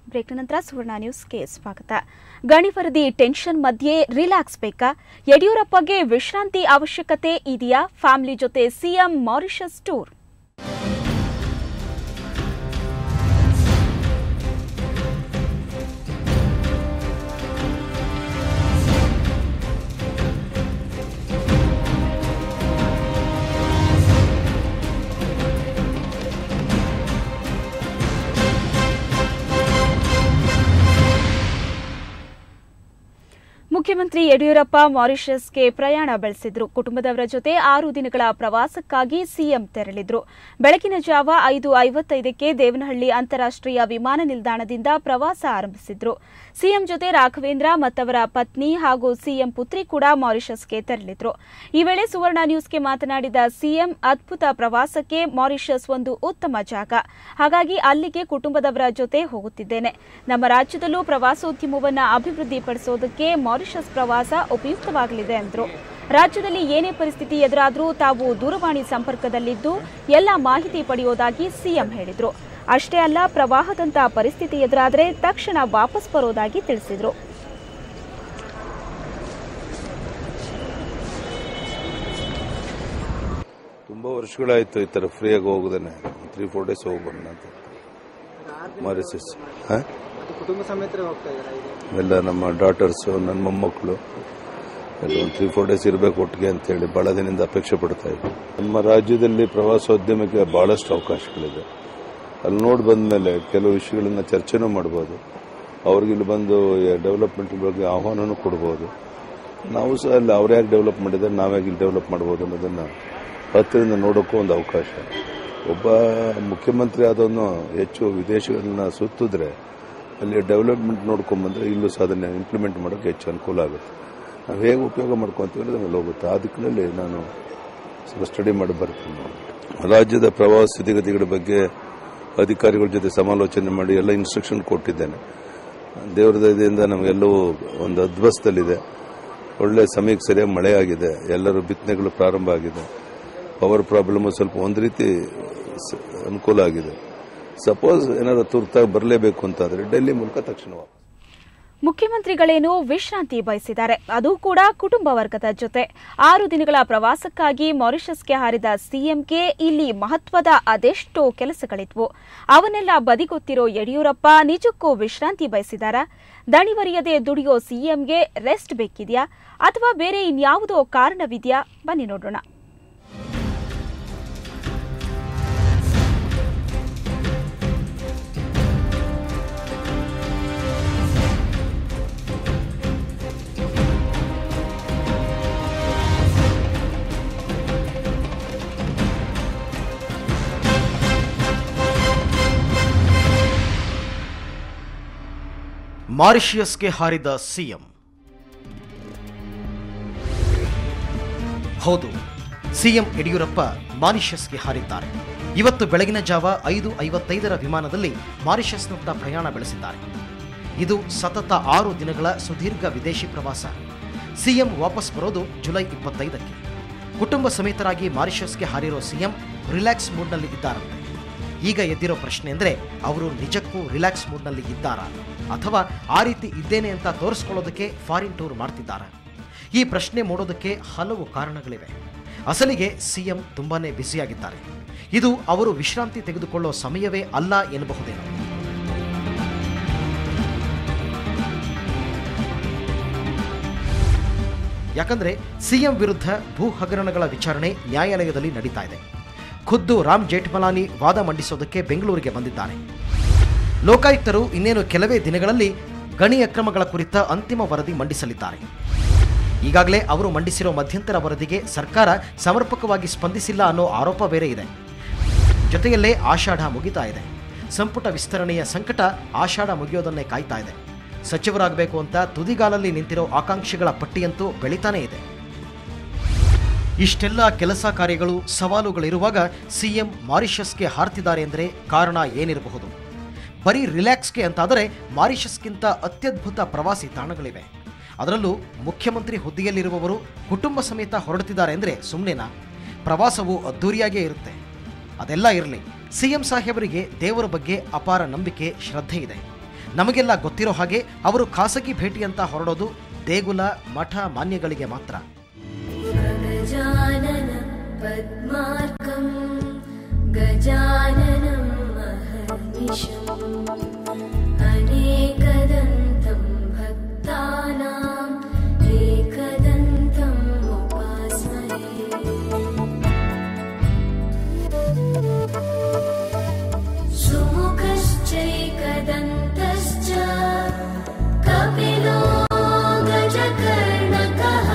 break ನಂತರ ಸುವರ್ಣ ನ್ಯೂಸ್ಗೆ ಸ್ವಾಗತ ಗಣಿ ವರದಿ ಟೆನ್ಷನ್ ಮಧ್ಯೆ ರಿಲ್ಯಾಕ್ಸ್ ಬೇಕಾ ಯಡಿಯೂರಪ್ಪಗೆ ವಿಶ್ರಾಂತಿ ಅವಶ್ಯಕತೆ ಇದೆಯಾ ಫ್ಯಾಮಿಲಿ ಜೊತೆ ಸಿಎಂ ಮಾರಿಷಸ್ ಟೂರ್ ಮುಖ್ಯಮಂತ್ರಿ ಯಡಿಯೂರಪ್ಪ ಮಾರಿಷಸ್ಗೆ ಪ್ರಯಾಣ ಬೆಳೆಸಿದ್ರು ಕುಟುಂಬದವರ ಜೊತೆ ಆರು ದಿನಗಳ ಪ್ರವಾಸಕ್ಕಾಗಿ ಸಿಎಂ ತೆರಳಿದ್ರು ಬೆಳಗಿನ ಜಾವ ಐದು ಐವತ್ತೈದಕ್ಕೆ ದೇವನಹಳ್ಳಿ ಅಂತಾರಾಷ್ಟೀಯ ವಿಮಾನ ನಿಲ್ದಾಣದಿಂದ ಪ್ರವಾಸ ಆರಂಭಿಸಿದ್ರು ಸಿಎಂ ಜೊತೆ ರಾಘವೇಂದ್ರ ಮತ್ತವರ ಪತ್ನಿ ಹಾಗೂ ಸಿಎಂ ಪುತ್ರಿ ಕೂಡ ಮಾರಿಷಸ್ಗೆ ತೆರಳಿದ್ರು ಈ ವೇಳೆ ಸುವರ್ಣ ನ್ಯೂಸ್ಗೆ ಮಾತನಾಡಿದ ಸಿಎಂ ಅದ್ಭುತ ಪ್ರವಾಸಕ್ಕೆ ಮಾರಿಷಸ್ ಒಂದು ಉತ್ತಮ ಜಾಗ ಹಾಗಾಗಿ ಅಲ್ಲಿಗೆ ಕುಟುಂಬದವರ ಜೊತೆ ಹೋಗುತ್ತಿದ್ದೇನೆ ನಮ್ಮ ರಾಜ್ಯದಲ್ಲೂ ಪ್ರವಾಸೋದ್ಯಮವನ್ನು ಅಭಿವೃದ್ಧಿಪಡಿಸೋದಕ್ಕೆ ಮಾರಿಷಸ್ ಪ್ರವಾಸ ಉಪಯುಕ್ತವಾಗಲಿದೆ ಎಂದರು ರಾಜ್ಯದಲ್ಲಿ ಏನೇ ಪರಿಸ್ಥಿತಿ ಎದುರಾದರೂ ತಾವು ದೂರವಾಣಿ ಸಂಪರ್ಕದಲ್ಲಿದ್ದು ಎಲ್ಲ ಮಾಹಿತಿ ಪಡೆಯೋದಾಗಿ ಸಿಎಂ ಹೇಳಿದರು ಅಷ್ಟೇ ಅಲ್ಲ ಪ್ರವಾಹದಂತ ಪರಿಸ್ಥಿತಿ ಎದುರಾದರೆ ತಕ್ಷಣ ವಾಪಸ್ ಬರೋದಾಗಿ ತಿಳಿಸಿದರು ತುಂಬ ವರ್ಷಗಳಾಯಿತು ಈ ಥರ ಫ್ರೀಯಾಗಿ ಹೋಗೋದೇನೆ ತ್ರೀ ಫೋರ್ ಡೇಸ್ ಹೋಗ್ಬರೋಣ ಅಂತ ಮಾರಿಸಸ್ ಹಾಂ ಮತ್ತು ಕುಟುಂಬ ಸಮೇತರೇ ಹೋಗ್ತಾ ಇದ್ದಾರೆ ಈಗ ಎಲ್ಲ ನಮ್ಮ ಡಾಟರ್ಸು ನನ್ನ ಮೊಮ್ಮಕ್ಕಳು ಎಲ್ಲ ಒಂದು ತ್ರೀ ಫೋರ್ ಡೇಸ್ ಇರಬೇಕು ಒಟ್ಟಿಗೆ ಅಂತೇಳಿ ಭಾಳ ದಿನದಿಂದ ಅಪೇಕ್ಷೆ ಪಡ್ತಾ ಇದ್ವಿ ನಮ್ಮ ರಾಜ್ಯದಲ್ಲಿ ಪ್ರವಾಸೋದ್ಯಮಕ್ಕೆ ಭಾಳಷ್ಟು ಅವಕಾಶಗಳಿದೆ ಅಲ್ಲಿ ನೋಡಿ ಬಂದಮೇಲೆ ಕೆಲವು ವಿಷಯಗಳನ್ನ ಚರ್ಚೆನೂ ಮಾಡ್ಬೋದು ಅವ್ರಿಗೆ ಇಲ್ಲಿ ಬಂದು ಡೆವಲಪ್ಮೆಂಟ್ ಬಗ್ಗೆ ಆಹ್ವಾನನೂ ಕೊಡ್ಬೋದು ನಾವು ಸಹ ಅಲ್ಲಿ ಅವ್ರು ಯಾಕೆ ಡೆವಲಪ್ ಮಾಡಿದ್ದಾರೆ ನಾವ್ಯಾಕೆ ಇಲ್ಲಿ ಡೆವಲಪ್ ಮಾಡ್ಬೋದು ಅನ್ನೋದನ್ನು ಹತ್ತಿರದಿಂದ ನೋಡೋಕ್ಕೂ ಒಂದು ಅವಕಾಶ ಒಬ್ಬ ಮುಖ್ಯಮಂತ್ರಿ ಆದವನು ಹೆಚ್ಚು ವಿದೇಶಗಳನ್ನ ಸುತ್ತಿದ್ರೆ ಅಲ್ಲಿ ಡೆವಲಪ್ಮೆಂಟ್ ನೋಡ್ಕೊಂಬಂದ್ರೆ ಇಲ್ಲೂ ಸಹ ಅದನ್ನು ಇಂಪ್ಲಿಮೆಂಟ್ ಮಾಡೋಕ್ಕೆ ಹೆಚ್ಚು ಅನುಕೂಲ ಆಗುತ್ತೆ ನಾವು ಹೇಗೆ ಉಪಯೋಗ ಮಾಡ್ಕೊತೀವಿ ಅನ್ನೋದು ನಮಗೆ ಹೋಗುತ್ತೆ ಆ ದಿಕ್ಕಿನಲ್ಲಿ ನಾನು ಸ್ವಲ್ಪ ಸ್ಟಡಿ ಮಾಡಿ ಬರ್ತೀನಿ ರಾಜ್ಯದ ಪ್ರವಾಸ ಸ್ಥಿತಿಗತಿಗಳ ಬಗ್ಗೆ ಅಧಿಕಾರಿಗಳ ಜೊತೆ ಸಮಾಲೋಚನೆ ಮಾಡಿ ಎಲ್ಲ ಇನ್ಸ್ಟ್ರಕ್ಷನ್ ಕೊಟ್ಟಿದ್ದೇನೆ ದೇವರ ದಯದಿಂದ ನಮಗೆಲ್ಲವೂ ಒಂದು ಅದ್ವಸ್ತದಲ್ಲಿದೆ ಒಳ್ಳೆ ಸಮಯಕ್ಕೆ ಸರಿಯಾಗಿ ಮಳೆ ಆಗಿದೆ ಎಲ್ಲರೂ ಬಿತ್ತನೆಗಳು ಪ್ರಾರಂಭ ಆಗಿದೆ ಪವರ್ ಪ್ರಾಬ್ಲಮ್ ಸ್ವಲ್ಪ ಒಂದು ರೀತಿ ಸ- ಅನುಕೂಲ ಆಗಿದೆ ಸಪೋಸ್ ಏನಾದ್ರು ತುರ್ತಾಗಿ ಬರಲೇಬೇಕು ಅಂತಾದ್ರೆ ಡೆಲ್ಲಿ ಮೂಲಕ ತಕ್ಷಣ ವಾಪಸ್ ಮುಖ್ಯಮಂತ್ರಿಗಳೇನು ವಿಶ್ರಾಂತಿ ಬಯಸಿದ್ದಾರೆ ಅದು ಕೂಡ ಕುಟುಂಬ ವರ್ಗದ ಜೊತೆ ಆರು ದಿನಗಳ ಪ್ರವಾಸಕ್ಕಾಗಿ ಮಾರಿಷಸ್ಗೆ ಹಾರಿದ ಸಿಎಂಗೆ ಇಲ್ಲಿ ಮಹತ್ವದ ಅದೆಷ್ಟೋ ಕೆಲಸಗಳಿದ್ವು ಅವನ್ನೆಲ್ಲ ಬದಿಗೊತ್ತಿರೋ ಯಡಿಯೂರಪ್ಪ ನಿಜಕ್ಕೂ ವಿಶ್ರಾಂತಿ ಬಯಸಿದಾರಾ ದಣಿವರಿಯದೆ ದುಡಿಯೋ ಸಿಎಂಗೆ ರೆಸ್ಟ್ ಬೇಕಿದೆಯಾ ಅಥವಾ ಬೇರೆ ಇನ್ಯಾವುದೋ ಕಾರಣವಿದೆಯಾ ಬನ್ನಿ ನೋಡೋಣ ಮಾರಿಷಿಯಸ್ಗೆ ಹಾರಿದ ಸಿಎಂ ಹೌದು ಸಿಎಂ ಯಡಿಯೂರಪ್ಪ ಮಾರಿಷಸ್ಗೆ ಹಾರಿದ್ದಾರೆ ಇವತ್ತು ಬೆಳಗಿನ ಜಾವ ಐದು ಐವತ್ತೈದರ ವಿಮಾನದಲ್ಲಿ ಮಾರಿಷಸ್ನತ್ತ ಪ್ರಯಾಣ ಬೆಳೆಸಿದ್ದಾರೆ ಇದು ಸತತ ಆರು ದಿನಗಳ ಸುದೀರ್ಘ ವಿದೇಶಿ ಪ್ರವಾಸ ಸಿಎಂ ವಾಪಸ್ ಬರೋದು ಜುಲೈ ಇಪ್ಪತ್ತೈದಕ್ಕೆ ಕುಟುಂಬ ಸಮೇತರಾಗಿ ಮಾರಿಷಸ್ಗೆ ಹಾರಿರೋ ಸಿಎಂ ರಿಲ್ಯಾಕ್ಸ್ ಮೂಡ್ನಲ್ಲಿ ಇದ್ದಾರಂತೆ ಈಗ ಎದ್ದಿರೋ ಪ್ರಶ್ನೆ ಅಂದರೆ ಅವರು ನಿಜಕ್ಕೂ ರಿಲ್ಯಾಕ್ಸ್ ಮೂಡ್ನಲ್ಲಿ ಇದ್ದಾರಾ ಅಥವಾ ಆ ರೀತಿ ಇದ್ದೇನೆ ಅಂತ ತೋರಿಸ್ಕೊಳ್ಳೋದಕ್ಕೆ ಫಾರಿನ್ ಟೂರ್ ಮಾಡ್ತಿದ್ದಾರಾ ಈ ಪ್ರಶ್ನೆ ಮೂಡೋದಕ್ಕೆ ಹಲವು ಕಾರಣಗಳಿವೆ ಅಸಲಿಗೆ ಸಿಎಂ ತುಂಬಾನೇ ಬ್ಯುಸಿಯಾಗಿದ್ದಾರೆ ಇದು ಅವರು ವಿಶ್ರಾಂತಿ ತೆಗೆದುಕೊಳ್ಳೋ ಸಮಯವೇ ಅಲ್ಲ ಎನ್ನಬಹುದೇನೋ ಯಾಕಂದ್ರೆ ಸಿಎಂ ವಿರುದ್ಧ ಭೂ ಹಗರಣಗಳ ವಿಚಾರಣೆ ನ್ಯಾಯಾಲಯದಲ್ಲಿ ನಡೀತಾ ಇದೆ ಖುದ್ದು ರಾಮ್ ಜೇಠ್ಮಲಾನಿ ವಾದ ಮಂಡಿಸೋದಕ್ಕೆ ಬೆಂಗಳೂರಿಗೆ ಬಂದಿದ್ದಾರೆ ಲೋಕಾಯುಕ್ತರು ಇನ್ನೇನು ಕೆಲವೇ ದಿನಗಳಲ್ಲಿ ಗಣಿ ಅಕ್ರಮಗಳ ಕುರಿತ ಅಂತಿಮ ವರದಿ ಮಂಡಿಸಲಿದ್ದಾರೆ ಈಗಾಗಲೇ ಅವರು ಮಂಡಿಸಿರೋ ಮಧ್ಯಂತರ ವರದಿಗೆ ಸರ್ಕಾರ ಸಮರ್ಪಕವಾಗಿ ಸ್ಪಂದಿಸಿಲ್ಲ ಅನ್ನೋ ಆರೋಪ ಬೇರೆ ಇದೆ ಜೊತೆಯಲ್ಲೇ ಆಷಾಢ ಮುಗಿತಾ ಇದೆ ಸಂಪುಟ ವಿಸ್ತರಣೆಯ ಸಂಕಟ ಆಷಾಢ ಮುಗಿಯೋದನ್ನೇ ಕಾಯ್ತಾ ಇದೆ ಸಚಿವರಾಗಬೇಕು ಅಂತ ತುದಿಗಾಲಲ್ಲಿ ನಿಂತಿರೋ ಆಕಾಂಕ್ಷಿಗಳ ಪಟ್ಟಿಯಂತೂ ಬೆಳೀತಾನೇ ಇದೆ ಇಷ್ಟೆಲ್ಲ ಕೆಲಸ ಕಾರ್ಯಗಳು ಸವಾಲುಗಳಿರುವಾಗ ಸಿಎಂ ಮಾರಿಷಸ್ಗೆ ಹಾರ್ತಿದ್ದಾರೆ ಅಂದರೆ ಕಾರಣ ಏನಿರಬಹುದು ಬರೀ ರಿಲ್ಯಾಕ್ಸ್ಗೆ ಅಂತಾದರೆ ಮಾರಿಷಸ್ಗಿಂತ ಅತ್ಯದ್ಭುತ ಪ್ರವಾಸಿ ತಾಣಗಳಿವೆ ಅದರಲ್ಲೂ ಮುಖ್ಯಮಂತ್ರಿ ಹುದ್ದೆಯಲ್ಲಿರುವವರು ಕುಟುಂಬ ಸಮೇತ ಹೊರಡುತ್ತಿದ್ದಾರೆ ಅಂದರೆ ಸುಮ್ಮನೆನಾ ಪ್ರವಾಸವು ಅದ್ದೂರಿಯಾಗೇ ಇರುತ್ತೆ ಅದೆಲ್ಲ ಇರಲಿ ಸಿಎಂ ಸಾಹೇಬರಿಗೆ ದೇವರ ಬಗ್ಗೆ ಅಪಾರ ನಂಬಿಕೆ ಶ್ರದ್ಧೆ ಇದೆ ನಮಗೆಲ್ಲ ಗೊತ್ತಿರೋ ಹಾಗೆ ಅವರು ಖಾಸಗಿ ಭೇಟಿ ಅಂತ ಹೊರಡೋದು ದೇಗುಲ ಮಠ ಮಾನ್ಯಗಳಿಗೆ ಮಾತ್ರ गजानन पद्मार्कम् गजाननं महर्निशम् अनेकदन्तं भक्तानाम् एकदन्तम् उपास्महे सुमुखश्चैकदन्तश्च कपिलो गजकर्णकः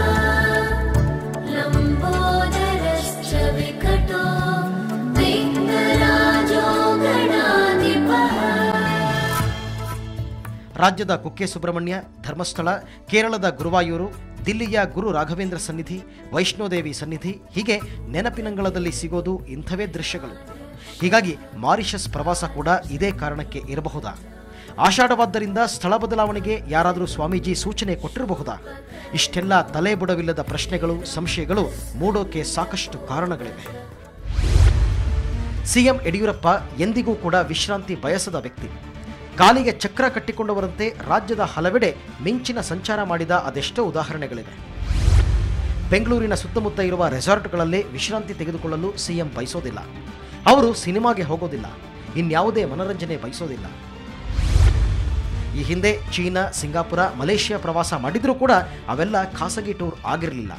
लम्बोदरश्च विकटो विघ्नराजो गणाधिपः ರಾಜ್ಯದ ಕುಕ್ಕೆ ಸುಬ್ರಹ್ಮಣ್ಯ ಧರ್ಮಸ್ಥಳ ಕೇರಳದ ಗುರುವಾಯೂರು ದಿಲ್ಲಿಯ ಗುರು ರಾಘವೇಂದ್ರ ಸನ್ನಿಧಿ ವೈಷ್ಣೋದೇವಿ ಸನ್ನಿಧಿ ಹೀಗೆ ನೆನಪಿನಂಗಳದಲ್ಲಿ ಸಿಗೋದು ಇಂಥವೇ ದೃಶ್ಯಗಳು ಹೀಗಾಗಿ ಮಾರಿಷಸ್ ಪ್ರವಾಸ ಕೂಡ ಇದೇ ಕಾರಣಕ್ಕೆ ಇರಬಹುದಾ ಆಷಾಢವಾದ್ದರಿಂದ ಸ್ಥಳ ಬದಲಾವಣೆಗೆ ಯಾರಾದರೂ ಸ್ವಾಮೀಜಿ ಸೂಚನೆ ಕೊಟ್ಟಿರಬಹುದಾ ಇಷ್ಟೆಲ್ಲ ತಲೆ ಬುಡವಿಲ್ಲದ ಪ್ರಶ್ನೆಗಳು ಸಂಶಯಗಳು ಮೂಡೋಕೆ ಸಾಕಷ್ಟು ಕಾರಣಗಳಿವೆ ಸಿಎಂ ಯಡಿಯೂರಪ್ಪ ಎಂದಿಗೂ ಕೂಡ ವಿಶ್ರಾಂತಿ ಬಯಸದ ವ್ಯಕ್ತಿ ಕಾಲಿಗೆ ಚಕ್ರ ಕಟ್ಟಿಕೊಂಡವರಂತೆ ರಾಜ್ಯದ ಹಲವೆಡೆ ಮಿಂಚಿನ ಸಂಚಾರ ಮಾಡಿದ ಅದೆಷ್ಟೋ ಉದಾಹರಣೆಗಳಿವೆ ಬೆಂಗಳೂರಿನ ಸುತ್ತಮುತ್ತ ಇರುವ ರೆಸಾರ್ಟ್ಗಳಲ್ಲೇ ವಿಶ್ರಾಂತಿ ತೆಗೆದುಕೊಳ್ಳಲು ಸಿಎಂ ಬಯಸೋದಿಲ್ಲ ಅವರು ಸಿನಿಮಾಗೆ ಹೋಗೋದಿಲ್ಲ ಇನ್ಯಾವುದೇ ಮನರಂಜನೆ ಬಯಸೋದಿಲ್ಲ ಈ ಹಿಂದೆ ಚೀನಾ ಸಿಂಗಾಪುರ ಮಲೇಷ್ಯಾ ಪ್ರವಾಸ ಮಾಡಿದ್ರೂ ಕೂಡ ಅವೆಲ್ಲ ಖಾಸಗಿ ಟೂರ್ ಆಗಿರಲಿಲ್ಲ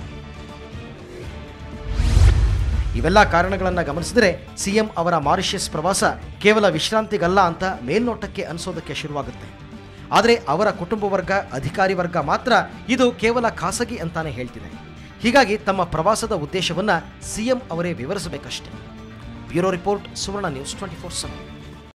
ಇವೆಲ್ಲ ಕಾರಣಗಳನ್ನು ಗಮನಿಸಿದರೆ ಸಿಎಂ ಅವರ ಮಾರಿಷಿಯಸ್ ಪ್ರವಾಸ ಕೇವಲ ವಿಶ್ರಾಂತಿಗಲ್ಲ ಅಂತ ಮೇಲ್ನೋಟಕ್ಕೆ ಅನಿಸೋದಕ್ಕೆ ಶುರುವಾಗುತ್ತೆ ಆದರೆ ಅವರ ಕುಟುಂಬ ವರ್ಗ ಅಧಿಕಾರಿ ವರ್ಗ ಮಾತ್ರ ಇದು ಕೇವಲ ಖಾಸಗಿ ಅಂತಾನೆ ಹೇಳ್ತಿದೆ ಹೀಗಾಗಿ ತಮ್ಮ ಪ್ರವಾಸದ ಉದ್ದೇಶವನ್ನ ಸಿಎಂ ಅವರೇ ವಿವರಿಸಬೇಕಷ್ಟೆ bureau report Suvarna news twenty four seven